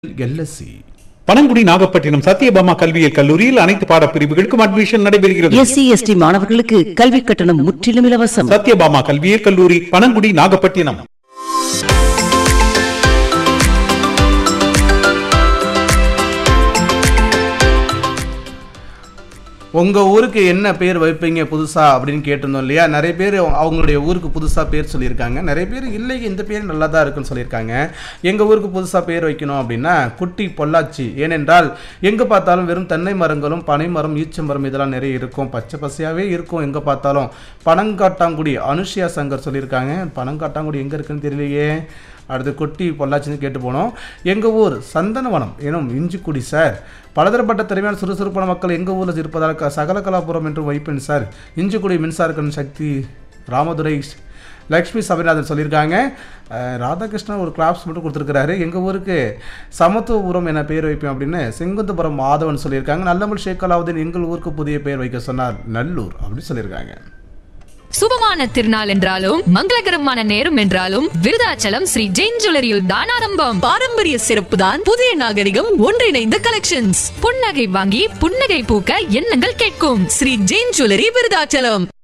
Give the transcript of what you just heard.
LSC Panangudi Nagapattinam Satyabhama கல்வியியல் கல்லூரியில் அனைத்து பாடப்பிரிவுகளுக்கும் அட்மிஷன் நடைபெறுகிறது எஸ்சி எஸ்டி மாணவர்களுக்கு கல்வி கட்டணம் முற்றிலும் இலவசம் சத்யபாமா கல்வியியல் கல்லூரி பனங்குடி நாகப்பட்டினம் உங்கள் ஊருக்கு என்ன பேர் வைப்பீங்க புதுசாக அப்படின்னு கேட்டிருந்தோம் இல்லையா நிறைய பேர் அவங்களுடைய ஊருக்கு புதுசாக பேர் சொல்லியிருக்காங்க நிறைய பேர் இல்லை இந்த பேர் நல்லா தான் இருக்குன்னு சொல்லியிருக்காங்க எங்கள் ஊருக்கு புதுசாக பேர் வைக்கணும் அப்படின்னா குட்டி பொள்ளாச்சி ஏனென்றால் எங்கே பார்த்தாலும் வெறும் தென்னை மரங்களும் பனை மரம் ஈச்ச மரம் இதெல்லாம் நிறைய இருக்கும் பச்சை பசையாகவே இருக்கும் எங்கே பார்த்தாலும் பனங்காட்டாங்குடி அனுஷியா சங்கர் சொல்லியிருக்காங்க பனங்காட்டாங்குடி எங்கே இருக்குன்னு தெரியலையே அடுத்து கொட்டி பொள்ளாச்சின்னு கேட்டு போனோம் எங்கள் ஊர் சந்தனவனம் எனும் இஞ்சிக்குடி சார் பலதரப்பட்ட திறமையான சுறுசுறுப்பான மக்கள் எங்கள் ஊரில் இருப்பதால் க- சகல கலாபுரம் என்று வைப்பேன் சார் இஞ்சிக்குடி மின்சாரக்கன் சக்தி ராமதுரை லக்ஷ்மி சபரிநாதன் சொல்லியிருக்காங்க அஹ், ராதாகிருஷ்ணன் ஒரு கிளாப்ஸ் மட்டும் கொடுத்துருக்காரு எங்கள் ஊருக்கு சமத்துவபுரம் என பேர் வைப்பேன் அப்படின்னு செங்குந்தபுரம் மாதவன் சொல்லியிருக்காங்க நல்லமல் ஷேக் அலாவுதீன் எங்கள் ஊருக்கு புதிய பேர் வைக்க சொன்னார் நல்லூர் அப்படின்னு சொல்லியிருக்காங்க சுபமான திருநாள் என்றாலும் மங்களகரமான நேரம் என்றாலும் விருதாச்சலம் ஸ்ரீ ஜெயின் ஜுவல்லரியில் தான் ஆரம்பம் பாரம்பரிய சிறப்பு தான் புதிய நாகரிகம் ஒன்றிணைந்த கலெக்ஷன்ஸ் புன்னகை வாங்கி புன்னகை பூக்க எண்ணங்கள் கேட்கும் ஸ்ரீ ஜெயின் ஜுவல்லரி விருதாச்சலம்